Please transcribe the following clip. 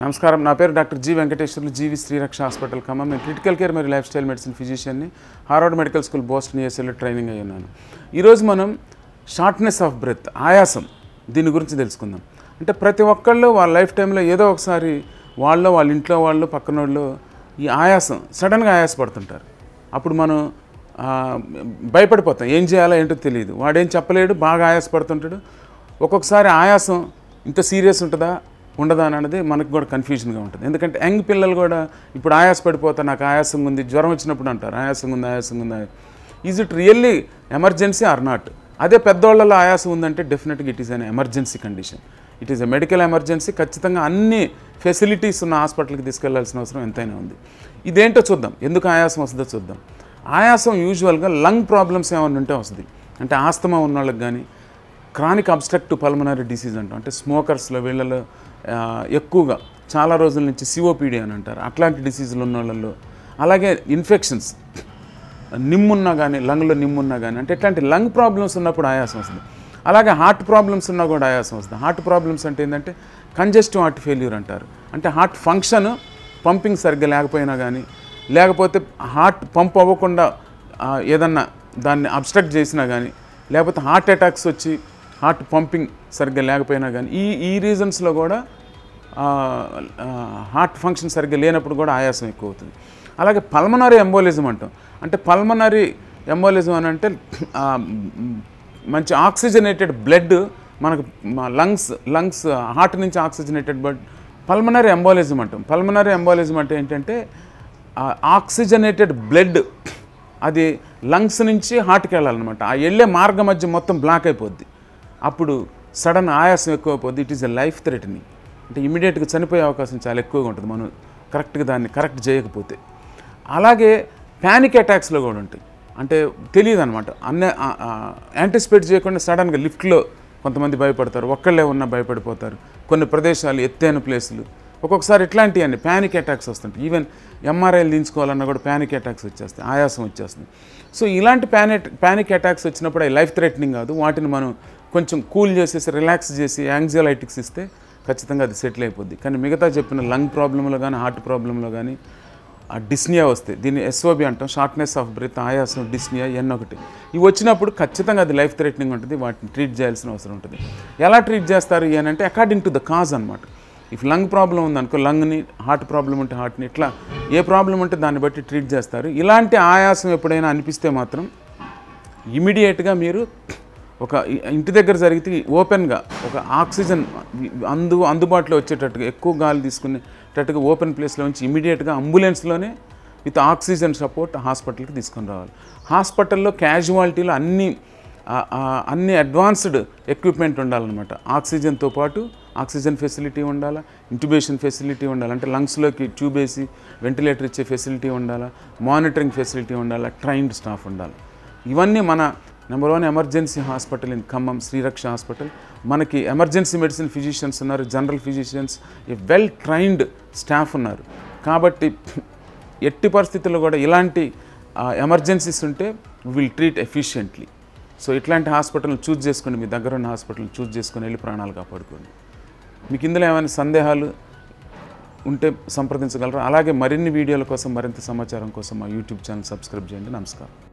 నమస్కారం నా పేరు doctor G Venkateswarlu GV Sriraksha hospital Khammam నేను క్రిటికల్ కేర్ మరియు లైఫ్ స్టైల్ మెడిసిన్ ఫిజిషియన్ని హార్వర్డ్ మెడికల్ స్కూల్ బోస్టన్ యూఎస్ఏలో ట్రైనింగ్ అయి ఉన్నాను ఈరోజు మనం షార్ట్నెస్ ఆఫ్ బ్రెత్ ఆయాసం దీని గురించి తెలుసుకుందాం అంటే ప్రతి ఒక్కళ్ళు వాళ్ళ లైఫ్ టైంలో ఏదో ఒకసారి వాళ్ళు వాళ్ళ ఇంట్లో వాళ్ళు పక్కన వాళ్ళు ఈ ఆయాసం సడన్గా ఆయాసపడుతుంటారు అప్పుడు మనం ఆ, భయపడిపోతాం ఏం చేయాలో ఏంటో తెలియదు వాడేం చెప్పలేడు బాగా ఆయాసపడుతుంటాడు ఒక్కొక్కసారి ఆయాసం ఇంత సీరియస్ ఉంటుందా ఉండదా అని అనేది మనకు కూడా కన్ఫ్యూజన్గా ఉంటుంది ఎందుకంటే యంగ్ పిల్లలు కూడా ఇప్పుడు ఆయాస పడిపోతా నాకు ఆయాసం ఉంది జ్వరం వచ్చినప్పుడు అంటారు ఆయాసం ఉంది ఆయాసం ఉంది is it really emergency or not అదే పెద్దోళ్ళలో ఆయాసం ఉందంటే డెఫినెట్గా it is an emergency condition it is a medical emergency ఖచ్చితంగా అన్ని ఫెసిలిటీస్ ఉన్న హాస్పిటల్కి తీసుకెళ్లాల్సిన అవసరం ఎంతైనా ఉంది ఇదేంటో చూద్దాం ఎందుకు ఆయాసం వస్తుందో చూద్దాం ఆయాసం యూజువల్గా లంగ్ ప్రాబ్లమ్స్ ఏమైనా ఉంటే వస్తుంది అంటే ఆస్తమా ఉన్న వాళ్ళకి కానీ క్రానిక్ అబ్స్ట్రక్టివ్ పల్మనరీ డిసీజ్ అంటాం అంటే స్మోకర్స్లో వీళ్ళలో ఆ, ఎక్కువగా చాలా రోజుల నుంచి సిఓపిడి అని అంటారు అట్లాంటి డిసీజులు ఉన్న వాళ్ళలో అలాగే ఇన్ఫెక్షన్స్ నిమ్మున్నా కానీ లంగ్లో నిమ్మున్నా కానీ అంటే ఇట్లాంటి లంగ్ ప్రాబ్లమ్స్ ఉన్నప్పుడు ఆయాసం వస్తుంది అలాగే హార్ట్ ప్రాబ్లమ్స్ ఉన్నా కూడా ఆయాసం వస్తుంది హార్ట్ ప్రాబ్లమ్స్ అంటే ఏంటంటే కంజెస్టివ్ హార్ట్ ఫెయిల్యూర్ అంటారు అంటే హార్ట్ ఫంక్షన్ పంపింగ్ సరిగ్గా లేకపోయినా కానీ లేకపోతే హార్ట్ పంప్ అవ్వకుండా ఆ, ఏదన్నా దాన్ని అబ్స్ట్రక్ట్ చేసినా కానీ లేకపోతే హార్ట్ అటాక్స్ వచ్చి హార్ట్ పంపింగ్ సరిగ్గా లేకపోయినా కానీ ఈ ఈ రీజన్స్లో కూడా హార్ట్ ఫంక్షన్ సరిగ్గా లేనప్పుడు కూడా ఆయాసం ఎక్కువ అవుతుంది అలాగే పల్మనరీ ఎంబోలిజం అంటాం అంటే పల్మనరీ ఎంబోలిజం అని అంటే ఆ, మ్, మంచి ఆక్సిజనేటెడ్ బ్లడ్ మనకు లంగ్స్ లంగ్స్ హార్ట్ నుంచి ఆక్సిజనేటెడ్ బ్లడ్ పల్మనరీ ఎంబోలిజం అంటాం పల్మనరీ ఎంబోలిజం అంటే ఏంటంటే ఆక్సిజనేటెడ్ బ్లడ్ అది లంగ్స్ నుంచి హార్ట్కి వెళ్ళాలన్నమాట ఆ వెళ్ళే మార్గం మధ్య మొత్తం బ్లాక్ అయిపోద్ది అప్పుడు సడన్ ఆయాసం ఎక్కువ అయిపోద్ది it is a life threatening అంటే ఇమీడియట్గా చనిపోయే అవకాశం చాలా ఎక్కువగా ఉంటుంది మనం కరెక్ట్గా దాన్ని కరెక్ట్ చేయకపోతే అలాగే ప్యానిక్ అటాక్స్లో కూడా ఉంటాయి అంటే తెలియదు అనమాట అన్న యాంటిసిపేట్ చేయకుండా సడన్గా లిఫ్ట్లో కొంతమంది భయపడతారు ఒక్కళ్ళే ఉన్న భయపడిపోతారు కొన్ని ప్రదేశాలు ఎత్తైన ప్లేసులు ఒక్కొక్కసారి ఇట్లాంటివి అండి ప్యానిక్ అటాక్స్ వస్తుంటాయి ఈవెన్ ఎంఆర్ఐలు దించుకోవాలన్నా కూడా ప్యానిక్ అటాక్స్ వచ్చేస్తాయి ఆయాసం వచ్చేస్తుంది సో ఇలాంటి ప్యానిక్ ప్యానిక్ అటాక్స్ వచ్చినప్పుడు అవి లైఫ్ థ్రెటనింగ్ కాదు వాటిని మనం కొంచెం కూల్ చేసేసి రిలాక్స్ చేసి యాంగ్జైలైటిక్స్ ఇస్తే ఖచ్చితంగా అది సెటిల్ అయిపోద్ది కానీ మిగతా చెప్పిన లంగ్ ప్రాబ్లంలో కానీ హార్ట్ ప్రాబ్లంలో కానీ ఆ డిస్నియా వస్తాయి దీన్ని ఎస్ఓబి అంటాం షార్ట్నెస్ ఆఫ్ బ్రెత్ ఆయాసం డిస్నియా ఎన్ ఒకటి ఇవి వచ్చినప్పుడు ఖచ్చితంగా అది లైఫ్ థ్రెటనింగ్ ఉంటుంది వాటిని ట్రీట్ చేయాల్సిన అవసరం ఉంటుంది ఎలా ట్రీట్ చేస్తారు అని అంటే అకార్డింగ్ టు ద కాజ్ అనమాట ఇఫ్ లంగ్ ప్రాబ్లం ఉందనుకో లంగ్ని హార్ట్ ప్రాబ్లం ఉంటే హార్ట్ని ఇట్లా ఏ ప్రాబ్లం ఉంటే దాన్ని బట్టి ట్రీట్ చేస్తారు ఇలాంటి ఆయాసం ఎప్పుడైనా అనిపిస్తే మాత్రం ఇమీడియట్గా మీరు ఒక ఇ- ఇంటి దగ్గర జరిగితే ఓపెన్గా ఒక ఆక్సిజన్ అందు అందుబాటులో వచ్చేటట్టుగా ఎక్కువ గాలి తీసుకునేటట్టుగా ఓపెన్ ప్లేస్లో ఉంచి ఇమీడియట్గా అంబులెన్స్లోనే విత్ ఆక్సిజన్ సపోర్ట్ హాస్పిటల్కి తీసుకొని రావాలి హాస్పిటల్లో క్యాజువాలిటీలో అన్ని ఆ- ఆ అన్ని అడ్వాన్స్డ్ ఎక్విప్మెంట్ ఉండాలన్నమాట ఆక్సిజన్తో పాటు ఆక్సిజన్ ఫెసిలిటీ ఉండాలా ఇంట్యుబేషన్ ఫెసిలిటీ ఉండాలి అంటే లంగ్స్లోకి ట్యూబ్ వేసి వెంటిలేటర్ ఇచ్చే ఫెసిలిటీ ఉండాలా మానిటరింగ్ ఫెసిలిటీ ఉండాలా ట్రైన్డ్ స్టాఫ్ ఉండాలి ఇవన్నీ మన number one emergency hospital in Khammam Sriraksha hospital మనకి ఎమర్జెన్సీ మెడిసిన్ ఫిజిషియన్స్ ఉన్నారు general physicians a well trained staff ఉన్నారు కాబట్టి ఎట్టి పరిస్థితుల్లో కూడా ఇలాంటి ఎమర్జెన్సీస్ ఉంటే విల్ ట్రీట్ ఎఫిషియెంట్లీ సో ఇట్లాంటి హాస్పిటల్ని చూస్ చేసుకోండి మీ దగ్గర ఉన్న హాస్పిటల్ని చూస్ చేసుకొని వెళ్ళి ప్రాణాలు కాపాడుకోండి మీకు ఇందులో ఏమైనా సందేహాలు ఉంటే సంప్రదించగలరు అలాగే మరిన్ని వీడియోల కోసం మరింత సమాచారం కోసం మా యూట్యూబ్ ఛానల్ సబ్స్క్రైబ్ చేయండి నమస్కారం